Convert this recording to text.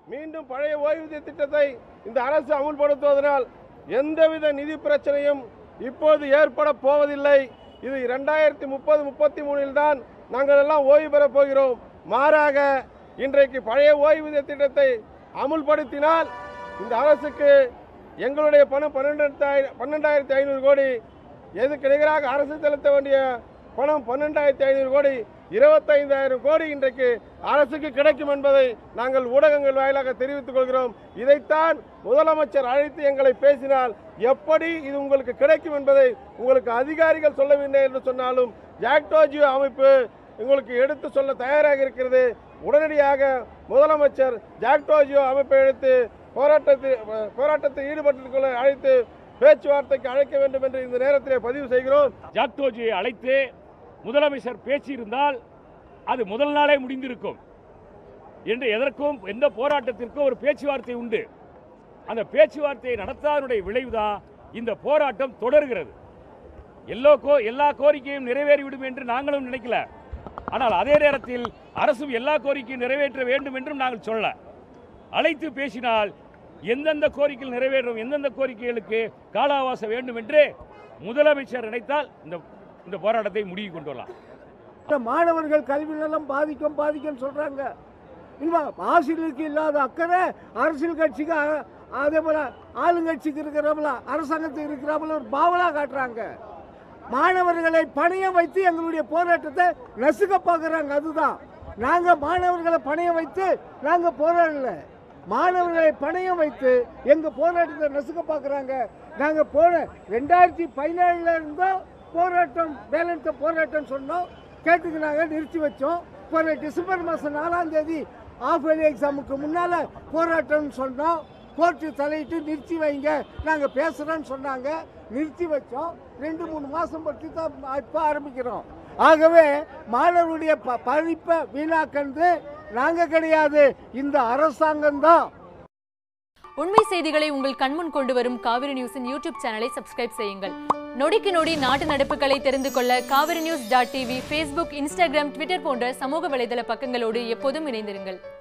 மீண்டும் பழைய ஓய்வூதிய திட்டத்தை இந்த அரசு அமுல்படுத்துவதனால் எந்தவித நிதி பிரச்சனையும் இப்போது ஏற்பட போவதில்லை இது இரண்டாயிரத்தி முப்பது முப்பத்தி மூணில் தான் நாங்கள் எல்லாம் ஓய்வு பெறப் போகிறோம் மாறாக இன்றைக்கு பழைய ஓய்வூதிய திட்டத்தை அமுல்படுத்தினால் இந்த அரசுக்கு எங்களுடைய பணம் பன்னெண்டாயிரம் பன்னெண்டாயிரத்தி ஐநூறு கோடி எதுக்கு நிகராக அரசு செலுத்த வேண்டிய பணம் பன்னெண்டாயிரத்தி ஐநூறு கோடி இருபத்தைந்தாயிரம் கோடி இன்றைக்கு அரசுக்கு கிடைக்கும் என்பதை நாங்கள் ஊடகங்கள் வாயிலாக தெரிவித்துக் கொள்கிறோம் இதைத்தான் முதலமைச்சர் அழைத்து எங்களை பேசினால் எப்படி இது உங்களுக்கு கிடைக்கும் என்பதை உங்களுக்கு அதிகாரிகள் சொல்லவில்லை என்று சொன்னாலும் ஜாக்டோஜியோ அமைப்பு உங்களுக்கு எடுத்து சொல்ல தயாராக இருக்கிறது உடனடியாக முதலமைச்சர் ஜாக்டோஜியோ அமைப்பை எடுத்து போராட்டத்தில் போராட்டத்தில் ஈடுபட்டிருக்க அழைத்து பேச்சுவார்த்தைக்கு அழைக்க வேண்டும் என்று இந்த நேரத்திலே பதிவு செய்கிறோம் ஜாக்டோஜியை அழைத்து முதலமைச்சர் பேசியிருந்தால் அது முதல் நாளே முடிந்திருக்கும் என்று எதற்கும் எந்த போராட்டத்திற்கும் ஒரு பேச்சுவார்த்தை உண்டு அந்த பேச்சுவார்த்தையை நடத்தாதனுடைய விளைவுதான் இந்த போராட்டம் தொடர்கிறது எல்லோ கோ எல்லா கோரிக்கையும் நிறைவேறிவிடும் என்று நாங்களும் நினைக்கல ஆனால் அதே நேரத்தில் அரசும் எல்லா கோரிக்கையும் நிறைவேற்ற வேண்டும் என்றும் நாங்கள் சொல்ல அழைத்து பேசினால் எந்தெந்த கோரிக்கைகள் நிறைவேறும் எந்தெந்த கோரிக்கைகளுக்கு கால அவகாசம் வேண்டும் என்று முதலமைச்சர் நினைத்தால் இந்த இந்த போராட்டத்தை முடிவு கொண்டு வரலாம் இந்த மாணவர்கள் கல்வி நலம் பாதிக்கும் பாதிக்கும் சொல்றாங்க இல்லையா ஆசிரியருக்கு இல்லாத அக்கறை அரசியல் கட்சிக்கு அ- அதே போல ஆளுங்கட்சிக்கு இருக்கிறவங்கள அரசாங்கத்துக்கு இருக்கிறவங்கள ஒரு பாவலா காட்டுறாங்க மாணவர்களை பணையம் வைத்து எங்களுடைய போராட்டத்தை நசுக்க பார்க்குறாங்க அதுதான் நாங்க மாணவர்களை பணையம் வைத்து நாங்க போராடல மாணவர்களை பணையம் வைத்து எங்க போராட்டத்தை நசுக்க பார்க்குறாங்க நாங்க போன ரெண்டாயிரத்தி பதினேழுல இருந்தோம் போராட்டம் பேலன்ஸ போராட்டம் சொன்னோம் கேட்டுக்கினாங்க நிறுத்தி வச்சோம் போன டிசம்பர் மாதம் நாலாம் தேதி ஆஃப் இயர்லி எக்ஸாமுக்கு முன்னால போராட்டம்னு சொன்னோம் கோர்ட்டு தலையிட்டு நிறுத்தி வைங்க நாங்கள் பேசுகிறோன்னு சொன்னாங்க நிறுத்தி வச்சோம் ரெண்டு மூணு மாதம் பற்றி தான் இப்போ ஆரம்பிக்கிறோம் ஆகவே மாணவருடைய ப படிப்பை வீணாக்கந்து நாங்கள் கிடையாது இந்த அரசாங்கம் தான் உண்மை செய்திகளை உங்கள் கண்முன் கொண்டு வரும் காவிரி நியூஸின் யூடியூப் சேனலை சப்ஸ்கிரைப் செய்யுங்கள் நொடிக்கு நொடி நாட்டு நடப்புகளை தெரிந்து கொள்ள Kaveri news dot TV Facebook Instagram Twitter போன்ற சமூக வலைதள பக்கங்களோடு எப்போதும் இணைந்திருங்கள்